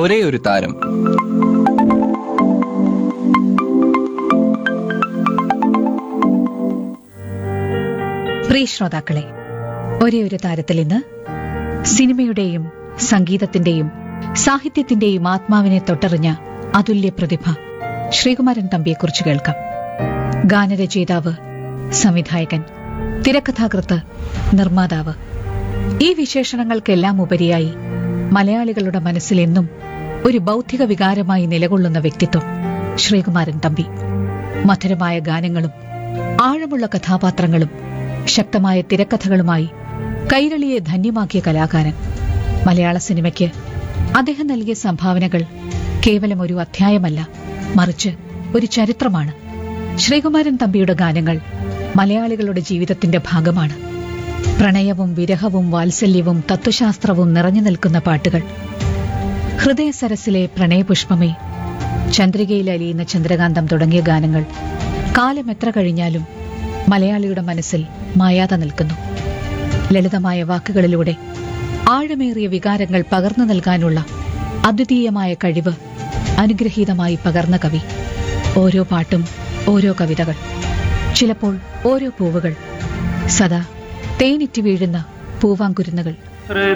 ഒരേ ഒരു താരം പ്രിയ ശ്രോതാക്കളെ ഒരേ ഒരു താരത്തിൽ ഇന്ന് സിനിമയുടെയും സംഗീതത്തിന്റെയും സാഹിത്യത്തിന്റെയും ആത്മാവിനെ തൊട്ടറിഞ്ഞ അതുല്യ പ്രതിഭ ശ്രീകുമാരൻ തമ്പിയെക്കുറിച്ച് കേൾക്കാം ഗാനരചയിതാവ് സംവിധായകൻ തിരക്കഥാകൃത്ത് നിർമ്മാതാവ് ഈ വിശേഷണങ്ങൾക്കെല്ലാം ഉപരിയായി മലയാളികളുടെ മനസ്സിൽ എന്നും ഒരു ബൗദ്ധിക വികാരമായി നിലകൊള്ളുന്ന വ്യക്തിത്വം ശ്രീകുമാരൻ തമ്പി മധുരമായ ഗാനങ്ങളും ആഴമുള്ള കഥാപാത്രങ്ങളും ശക്തമായ തിരക്കഥകളുമായി കൈരളിയെ ധന്യമാക്കിയ കലാകാരൻ മലയാള സിനിമയ്ക്ക് അദ്ദേഹം നൽകിയ സംഭാവനകൾ കേവലം ഒരു അധ്യായമല്ല മറിച്ച് ഒരു ചരിത്രമാണ് ശ്രീകുമാരൻ തമ്പിയുടെ ഗാനങ്ങൾ മലയാളികളുടെ ജീവിതത്തിന്റെ ഭാഗമാണ് പ്രണയവും വിരഹവും വാത്സല്യവും തത്വശാസ്ത്രവും നിറഞ്ഞു നിൽക്കുന്ന പാട്ടുകൾ ഹൃദയസരസിലെ പ്രണയപുഷ്പമേ ചന്ദ്രികയിൽ അലിയുന്ന ചന്ദ്രകാന്തം തുടങ്ങിയ ഗാനങ്ങൾ കാലം എത്ര കഴിഞ്ഞാലും മലയാളിയുടെ മനസ്സിൽ മായാതെ നിൽക്കുന്നു ലളിതമായ വാക്കുകളിലൂടെ ആഴമേറിയ വികാരങ്ങൾ പകർന്നു നൽകാനുള്ള അദ്വിതീയമായ കഴിവ് അനുഗ്രഹീതമായി പകർന്ന കവി ഓരോ പാട്ടും ഓരോ കവിതകൾ ചിലപ്പോൾ ഓരോ പൂവുകൾ സദാ തേനിറ്റ് വീഴുന്ന പൂവാങ്കുരുന്നുകൾ